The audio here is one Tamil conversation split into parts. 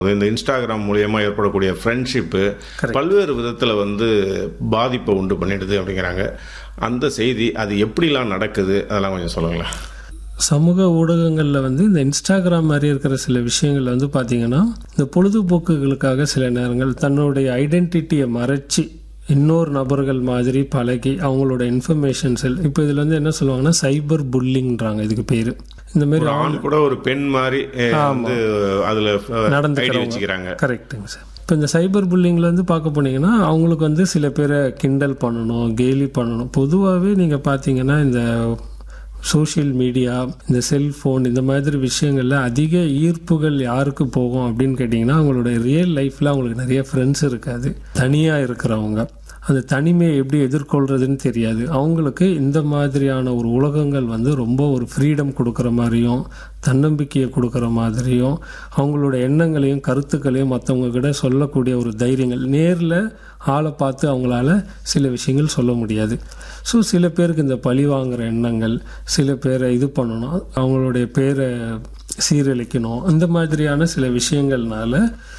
இந்த இன்ஸ்டாகிராம் மூலியமா ஏற்படக்கூடிய ஃப்ரெண்ட்ஷிப்பு பல்வேறு விதத்தில் வந்து பாதிப்பை உண்டு பண்ணிடுது அப்படிங்கிறாங்க அந்த செய்தி அது எப்படிலாம் நடக்குது அதெல்லாம் கொஞ்சம் சொல்லுங்களேன் சமூக ஊடகங்களில் வந்து இந்த இன்ஸ்டாகிராம் மாதிரி இருக்கிற சில விஷயங்கள் வந்து பார்த்தீங்கன்னா இந்த பொழுதுபோக்குகளுக்காக சில நேரங்கள் தன்னுடைய ஐடென்டிட்டியை மறைச்சி இன்னொரு நபர்கள் மாதிரி பழகி அவங்களோட இன்ஃபர்மேஷன்ஸ் இப்போ இதில் வந்து என்ன சொல்லுவாங்கன்னா சைபர் புல்லிங்ன்றாங்க இதுக்கு பேர் இந்த மாதிரி ஒரு ஆண் கூட ஒரு பெண் மாதிரி அஹ், வந்து அதுல ஐடி வச்சுக்கிறாங்க கரெக்டுங்க சார் இப்போ இந்த சைபர் புல்லிங்கில் வந்து பார்க்க போனீங்கன்னா அவங்களுக்கு வந்து சில பேரை கிண்டல் பண்ணணும் கேலி பண்ணணும் பொதுவாகவே நீங்கள் பார்த்தீங்கன்னா இந்த சோஷியல் மீடியா இந்த செல்ஃபோன் இந்த மாதிரி விஷயங்களில் அதிக ஈர்ப்புகள் யாருக்கு போகும் அப்படின்னு கேட்டிங்கன்னா அவங்களோட ரியல் லைஃப்பில் அவங்களுக்கு நிறைய ஃப்ரெண்ட்ஸ் இருக்காது தனியாக இருக்கிறவங்க அந்த தனிமையை எப்படி எதிர்கொள்றதுன்னு தெரியாது அவங்களுக்கு இந்த மாதிரியான ஒரு உலகங்கள் வந்து ரொம்ப ஒரு ஃப்ரீடம் கொடுக்குற மாதிரியும் தன்னம்பிக்கையை கொடுக்குற மாதிரியும் அவங்களோட எண்ணங்களையும் கருத்துக்களையும் மற்றவங்க கிட்ட சொல்லக்கூடிய ஒரு தைரியங்கள் நேரில் ஆளை பார்த்து அவங்களால சில விஷயங்கள் சொல்ல முடியாது ஸோ சில பேருக்கு இந்த பழி வாங்குற எண்ணங்கள் சில பேரை இது பண்ணணும் அவங்களுடைய பேரை சீரழிக்கணும் இந்த மாதிரியான சில விஷயங்கள்னால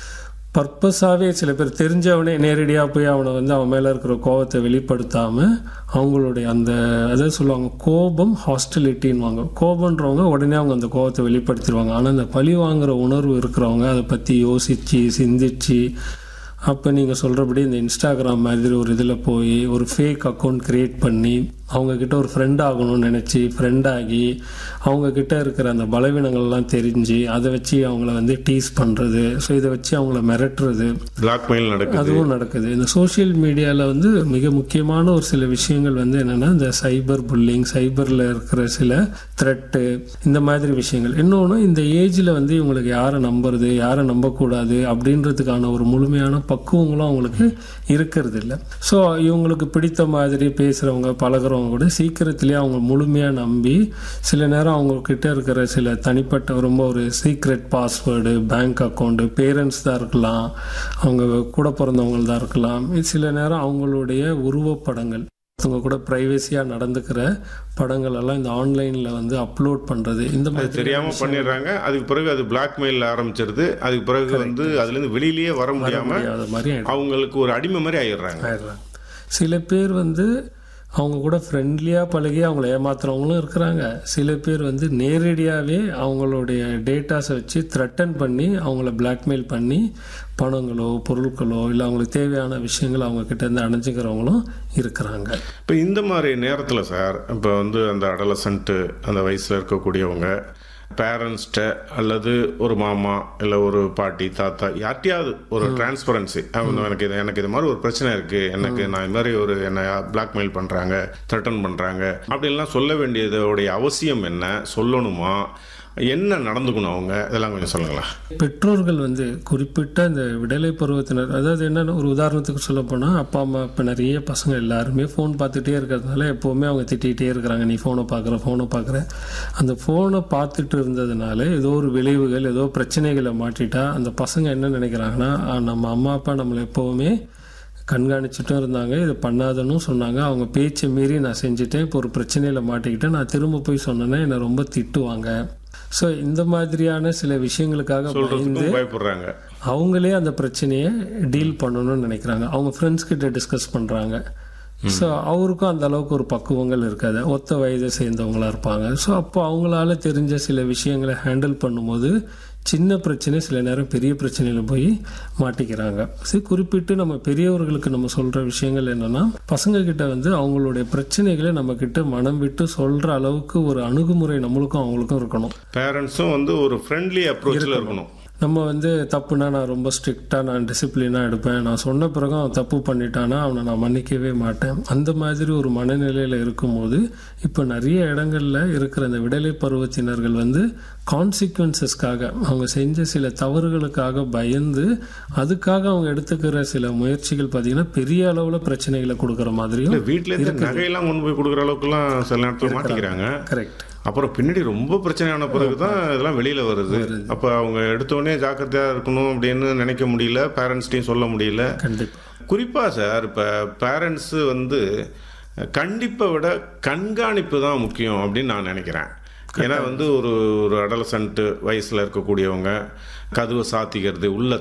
பர்பஸாகவே சில பேர் தெரிஞ்சவனே நேரடியாக போய் அவனை வந்து அவன் மேலே இருக்கிற கோபத்தை வெளிப்படுத்தாமல் அவங்களுடைய அந்த அதாவது சொல்லுவாங்க கோபம் ஹாஸ்டிலிட்டின்வாங்க கோபன்றவங்க உடனே அவங்க அந்த கோபத்தை வெளிப்படுத்திடுவாங்க ஆனால் அந்த பழி வாங்குற உணர்வு இருக்கிறவங்க அதை பற்றி யோசித்து சிந்திச்சு அப்போ நீங்கள் சொல்கிறபடி இந்த இன்ஸ்டாகிராம் மாதிரி ஒரு இதில் போய் ஒரு ஃபேக் அக்கௌண்ட் க்ரியேட் பண்ணி அவங்கக்கிட்ட ஒரு ஃப்ரெண்ட் ஆகணும்னு நினச்சி ஃப்ரெண்ட் ஆகி அவங்கக்கிட்ட இருக்கிற அந்த பலவீனங்கள்லாம் தெரிஞ்சு அதை வச்சு அவங்கள வந்து டீஸ் பண்ணுறது ஸோ இதை வச்சு அவங்கள மிரட்டுறது பிளாக்மெயில் நடக்குது அதுவும் நடக்குது இந்த சோஷியல் மீடியாவில் வந்து மிக முக்கியமான ஒரு சில விஷயங்கள் வந்து என்னென்னா இந்த சைபர் புல்லிங் சைபரில் இருக்கிற சில த்ரெட்டு இந்த மாதிரி விஷயங்கள் இன்னொன்று இந்த ஏஜில் வந்து இவங்களுக்கு யாரை நம்புறது யாரை நம்பக்கூடாது அப்படின்றதுக்கான ஒரு முழுமையான பக்குவங்களும் அவங்களுக்கு இருக்கிறது இல்லை ஸோ இவங்களுக்கு பிடித்த மாதிரி பேசுகிறவங்க பழகுறவங்க கூட சீக்கிரத்திலேயே அவங்க முழுமையாக நம்பி சில நேரம் அவங்க கிட்ட இருக்கிற சில தனிப்பட்ட ரொம்ப ஒரு secret password bank account parents தான் இருக்கலாம் அவங்க கூட பிறந்தவங்க தான் இருக்கலாம் சில நேரம் அவங்களுடைய உருவப்படங்கள் அவங்க கூட ப்ரைவசியாக நடந்துக்கிற படங்கள் எல்லாம் இந்த ஆன்லைனில் வந்து அப்லோட் பண்ணுறது இந்த அது மாதிரி தெரியாம பண்ணிடுறாங்க அதுக்கு பிறகு அது பிளாக்மெயில் ஆரம்பிச்சிருது அதுக்கு பிறகு வந்து அதுல இருந்து வெளியிலேயே வர முடியாம முடியாத மாதிரி ஆயிடும். அவங்களுக்கு ஒரு அடிமை மாதிரி ஆயிடுறாங்க ஆயிடுறாங்க சில பேர் வந்து அவங்க கூட ஃப்ரெண்ட்லியாக பழகி அவங்கள ஏமாத்துறவங்களும் இருக்கிறாங்க சில பேர் வந்து நேரடியாகவே அவங்களுடைய டேட்டாஸை வச்சு த்ரெட்டன் பண்ணி அவங்கள பிளாக்மெயில் பண்ணி பணங்களோ பொருட்களோ இல்லை அவங்களுக்கு தேவையான விஷயங்கள் அவங்க கிட்ட இருந்து அணைஞ்சிக்கிறவங்களும் இருக்கிறாங்க இப்போ இந்த மாதிரி நேரத்தில் சார் இப்போ வந்து அந்த அடலசன்ட்டு அந்த வயசில் இருக்கக்கூடியவங்க பேரண்ட்ஸ்கிட்ட அல்லது ஒரு மாமா இல்லை ஒரு பாட்டி தாத்தா யார்ட்டையாவது ஒரு டிரான்ஸ்பரன்சி அவங்க எனக்கு இது எனக்கு இது மாதிரி ஒரு பிரச்சனை இருக்கு எனக்கு நான் இது மாதிரி ஒரு என்னை பிளாக்மெயில் பண்ணுறாங்க த்ரெட்டன் பண்ணுறாங்க அப்படின்லாம் சொல்ல வேண்டியதோடைய அவசியம் என்ன சொல்லணுமா என்ன நடந்துக்கணும் அவங்க இதெல்லாம் கொஞ்சம் சொல்லுங்களேன் பெற்றோர்கள் வந்து குறிப்பிட்ட இந்த விடலை பருவத்தினர் அதாவது என்னன்னா ஒரு உதாரணத்துக்கு சொல்ல போனால் அப்பா அம்மா இப்போ நிறைய பசங்க எல்லாருமே ஃபோன் பார்த்துட்டே இருக்கிறதுனால எப்போவுமே அவங்க திட்டிகிட்டே இருக்கிறாங்க நீ ஃபோனை பார்க்குற ஃபோனை பார்க்குற அந்த ஃபோனை பார்த்துட்டு இருந்ததுனால ஏதோ ஒரு விளைவுகள் ஏதோ பிரச்சனைகளை மாட்டிட்டா அந்த பசங்க என்ன நினைக்கிறாங்கன்னா "ஆ, நம்ம அம்மா அப்பா நம்மளை எப்போவுமே கண்காணிச்சுட்டும் இருந்தாங்க இதை பண்ணாதன்னு சொன்னாங்க அவங்க பேச்சை மீறி நான் செஞ்சுட்டேன் இப்போ ஒரு பிரச்சனையில் மாட்டிக்கிட்டேன் நான் திரும்ப போய் சொன்னேன்னா என்னை ரொம்ப திட்டுவாங்க ஸோ இந்த மாதிரியான சில விஷயங்களுக்காக பயந்து சொல்றதுக்கும் பயப்படுறாங்க அவங்களே அந்த பிரச்சனையை டீல் பண்ணணும்னு நினைக்கிறாங்க அவங்க ஃப்ரெண்ட்ஸ் கிட்ட டிஸ்கஸ் பண்ணுறாங்க ஸோ அவருக்கும் அந்த அளவுக்கு ஒரு பக்குவங்கள் இருக்காது ஒத்த வயதை சேர்ந்தவங்களா இருப்பாங்க ஸோ அப்போ அவங்களால தெரிஞ்ச சில விஷயங்களை ஹேண்டில் பண்ணும்போது சின்ன பிரச்சனை சில நேரம் பெரிய பிரச்சனையில போய் மாட்டிக்கிறாங்க சரி குறிப்பிட்டு நம்ம பெரியவர்களுக்கு நம்ம சொல்ற விஷயங்கள் என்னன்னா பசங்க கிட்ட வந்து அவங்களுடைய பிரச்சனைகளை நம்ம கிட்ட மனம் விட்டு சொல்ற அளவுக்கு ஒரு அணுகுமுறை நம்மளுக்கும் அவங்களுக்கும் இருக்கணும் பேரண்ட்ஸும் வந்து ஒரு ஃப்ரெண்ட்லி அப்ரோச்சில் இருக்கணும் நம்ம வந்து தப்புனா நான் ரொம்ப ஸ்ட்ரிக்டாக நான் டிசிப்ளினாக எடுப்பேன் நான் சொன்ன பிறகு அவன் தப்பு பண்ணிட்டானா அவனை நான் மன்னிக்கவே மாட்டேன் அந்த மாதிரி ஒரு மனநிலையில் இருக்கும்போது இப்போ நிறைய இடங்கள்ல இருக்கிற அந்த விடலை பருவத்தினர்கள் வந்து கான்சிக்வன்சஸ்க்காக அவங்க செஞ்ச சில தவறுகளுக்காக பயந்து அதுக்காக அவங்க எடுத்துக்கிற சில முயற்சிகள் பார்த்தீங்கன்னா பெரிய அளவில் பிரச்சனைகளை கொடுக்குற மாதிரியும் இல்லை வீட்டில இருந்து நகையெல்லாம் கொண்டு போய் கொடுக்குற அளவுக்குலாம் சில நேரத்தில் மாட்டிக்கிறாங்க கரெக்ட் அப்புறம் பின்னாடி ரொம்ப பிரச்சனையான பிறகு தான் இதெல்லாம் வெளியில வருது அப்போ அவங்க எடுத்தோடனே ஜாக்கிரதையா இருக்கணும் அப்படின்னு நினைக்க முடியல பேரண்ட்ஸ்டையும் சொல்ல முடியல கண்டிப்பாக குறிப்பா சார் இப்போ பேரண்ட்ஸ் வந்து கண்டிப்பை விட கண்காணிப்பு தான் முக்கியம் அப்படின்னு நான் நினைக்கிறேன் ஏன்னா வந்து ஒரு ஒரு அடலசன்ட் வயசுல இருக்கக்கூடியவங்க கதவை சாத்திக்கிறது உள்ள